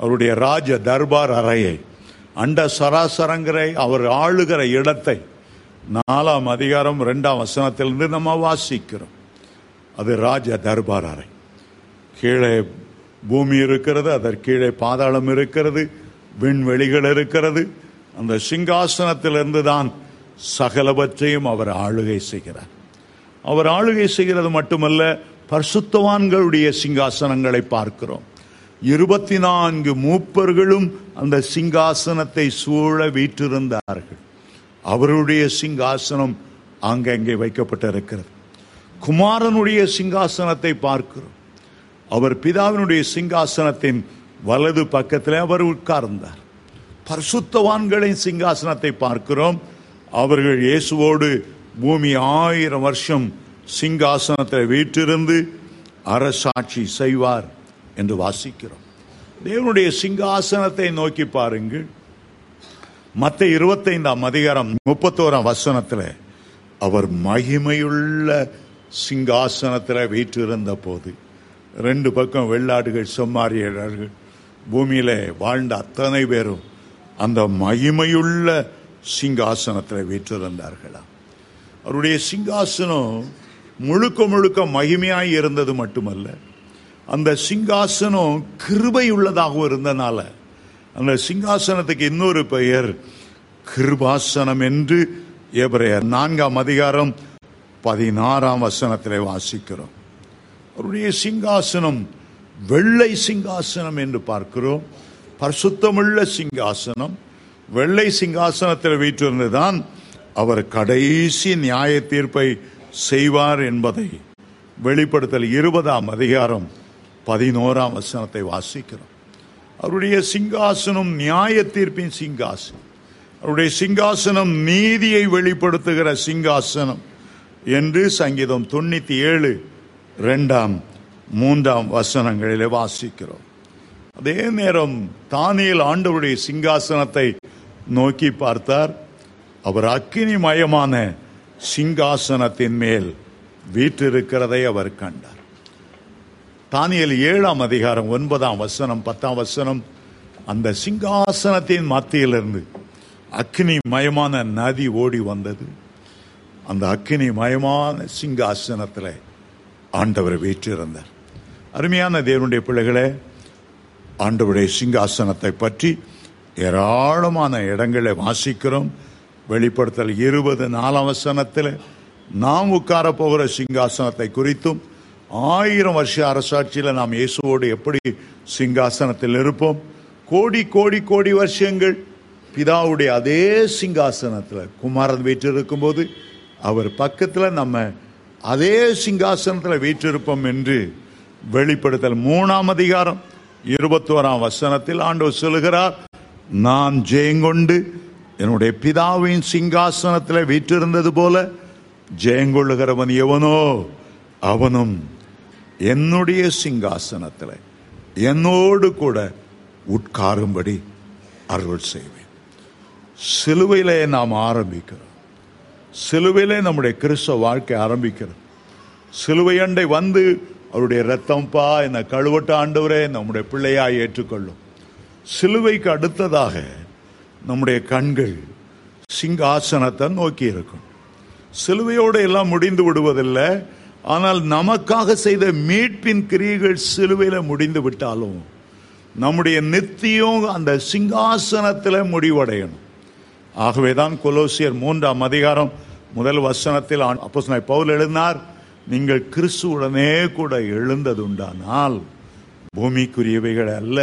அவருடைய ராஜ தர்பார் அறையை அண்ட சராசரங்கரை அவர் ஆளுகிற இடத்தை நாலாம் அதிகாரம் இரண்டாம் வசனத்திலிருந்து நம்ம வாசிக்கிறோம் அது ராஜ தர்பார் அறை கீழே பூமி இருக்கிறது அதற்கு கீழே பாதாளம் இருக்கிறது விண்வெளிகள் இருக்கிறது அந்த சிங்காசனத்திலிருந்து தான் சகலவற்றையும் அவர் ஆளுகை செய்கிறார் அவர் ஆளுகை செய்கிறது மட்டுமல்ல பரிசுத்தவான்களுடைய சிங்காசனங்களை பார்க்கிறோம் இருபத்தி நான்கு மூப்பர்களும் அந்த சிங்காசனத்தை சூழ வீற்றிருந்தார்கள் அவருடைய சிங்காசனம் ஆங்கங்கே வைக்கப்பட்டிருக்கிறது குமாரனுடைய சிங்காசனத்தை பார்க்கிறோம் அவர் பிதாவினுடைய சிங்காசனத்தின் வலது பக்கத்தில் அவர் உட்கார்ந்தார் பரிசுத்தவான்களின் சிங்காசனத்தை பார்க்கிறோம் அவர்கள் இயேசுவோடு பூமி ஆயிரம் வருஷம் சிங்காசனத்தில் வீற்றிருந்து அரசாட்சி செய்வார் என்று வாசிக்கிறோம் தேவனுடைய சிங்காசனத்தை நோக்கி பாருங்கள் மத்த இருபத்தைந்தாம் அதிகாரம் முப்பத்தோராம் வசனத்தில் அவர் மகிமையுள்ள சிங்காசனத்தில் வீற்றிருந்த போது ரெண்டு பக்கம் வெள்ளாடுகள் செம்மாரியர்கள் பூமியில வாழ்ந்த அத்தனை பேரும் அந்த மகிமையுள்ள சிங்காசனத்தில் வீற்றிருந்தார்களாம் அவருடைய சிங்காசனம் முழுக்க முழுக்க மகிமையாய் இருந்தது மட்டுமல்ல அந்த சிங்காசனம் கிருபை உள்ளதாக இருந்தனால அந்த சிங்காசனத்துக்கு இன்னொரு பெயர் கிருபாசனம் என்று எபிரேயர் நான்காம் அதிகாரம் பதினாறாம் வசனத்திலே வாசிக்கிறோம் அவருடைய சிங்காசனம் வெள்ளை சிங்காசனம் என்று பார்க்கிறோம் பரிசுத்தமுள்ள சிங்காசனம் வெள்ளை சிங்காசனத்தில் வீற்றிருந்துதான் அவர் கடைசி நியாய தீர்ப்பை செய்வார் என்பதை வெளிப்படுத்தல் இருபதாம் அதிகாரம் பதினோராம் வசனத்தை வாசிக்கிறோம் அவருடைய சிங்காசனம் நியாய தீர்ப்பின் சிங்காசனம் அவருடைய சிங்காசனம் நீதியை வெளிப்படுத்துகிற சிங்காசனம் என்று சங்கீதம் தொண்ணூத்தி ஏழு இரண்டாம் மூன்றாம் வசனங்களிலே வாசிக்கிறோம் அதே நேரம் தானியல் ஆண்டவருடைய சிங்காசனத்தை நோக்கி பார்த்தார் அவர் அக்கினிமயமான சிங்காசனத்தின் மேல் வீற்றிருக்கிறதை அவர் கண்டார் தானியல் ஏழாம் அதிகாரம் ஒன்பதாம் வசனம் பத்தாம் வசனம் அந்த சிங்காசனத்தின் மத்தியிலிருந்து அக்னி மயமான நதி ஓடி வந்தது அந்த அக்கினி மயமான சிங்காசனத்தில் ஆண்டவர் வீற்றிருந்தார் அருமையான தேவனுடைய பிள்ளைகளே ஆண்டவருடைய சிங்காசனத்தை பற்றி ஏராளமான இடங்களை வாசிக்கிறோம் வெளிப்படுத்தல் இருபது நாலாம் வசனத்தில் நாம் உட்கார போகிற சிங்காசனத்தை குறித்தும் ஆயிரம் வருஷ அரசாட்சியில் நாம் இயேசுவோடு எப்படி சிங்காசனத்தில் இருப்போம் கோடி கோடி கோடி வருஷங்கள் பிதாவுடைய அதே சிங்காசனத்தில் குமாரன் வீற்றிருக்கும் போது அவர் பக்கத்தில் நம்ம அதே சிங்காசனத்தில் வீற்றிருப்போம் என்று வெளிப்படுத்தல் மூணாம் அதிகாரம் இருபத்தோராம் வசனத்தில் ஆண்டவர் சொல்லுகிறார் நான் ஜெயங்கொண்டு என்னுடைய பிதாவின் சிங்காசனத்தில் வீற்றிருந்தது போல ஜெயங்கொள்ளுகிறவன் எவனோ அவனும் என்னுடைய சிங்காசனத்தில் என்னோடு கூட உட்காரும்படி அருள் செய்வேன் சிலுவையிலே நாம் ஆரம்பிக்கிறோம் சிலுவையிலே நம்முடைய கிறிஸ்தவ வாழ்க்கை ஆரம்பிக்கிறோம் சிலுவை அண்டை வந்து அவருடைய ரத்தம்பா என்ன கழுவட்ட ஆண்டவரே நம்முடைய பிள்ளையாய் ஏற்றுக்கொள்ளும் சிலுவைக்கு அடுத்ததாக நம்முடைய கண்கள் சிங்காசனத்தை நோக்கி இருக்கும் சிலுவையோடு எல்லாம் முடிந்து விடுவதில்லை ஆனால் நமக்காக செய்த மீட்பின் கிரியைகள் சிலுவையில முடிந்து விட்டாலும் நம்முடைய நித்தியம் அந்த சிங்காசனத்தில் முடிவடையணும் ஆகவேதான் கொலோசியர் மூன்றாம் அதிகாரம் முதல் வசனத்தில் அப்போ பவுல் எழுதினார் நீங்கள் கிறிஸ்துவுடனே கூட எழுந்ததுண்டானால் பூமிக்குரியவைகள் அல்ல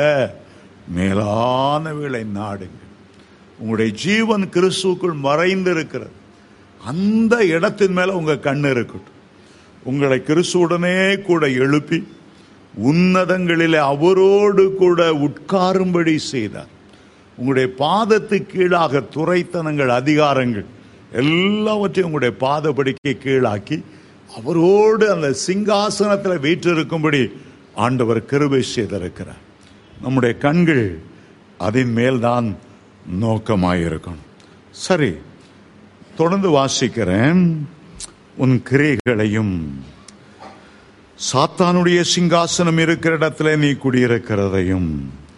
மேலானவைகளை நாடுங்கள் உங்களுடைய ஜீவன் கிறிஸ்துக்குள் மறைந்திருக்கிறது அந்த இடத்தின் மேல உங்க கண் இருக்கட்டும் உங்களை கிறிஸ்துவுடனே கூட எழுப்பி உன்னதங்களிலே அவரோடு கூட உட்காரும்படி செய்தார் உங்களுடைய பாதத்து கீழாக துறைத்தனங்கள் அதிகாரங்கள் எல்லாவற்றையும் உங்களுடைய பாதப்படிக்கு கீழாக்கி அவரோடு அந்த சிங்காசனத்தில் வீற்றிருக்கும்படி ஆண்டவர் கிருபை செய்திருக்கிறார் நம்முடைய கண்கள் அதன் மேல்தான் நோக்கமாயிருக்கணும் சரி தொடர்ந்து வாசிக்கிறேன் உன் கிரைகளையும் சாத்தானுடைய சிங்காசனம் இருக்கிற இடத்துல நீ குடியிருக்கிறதையும்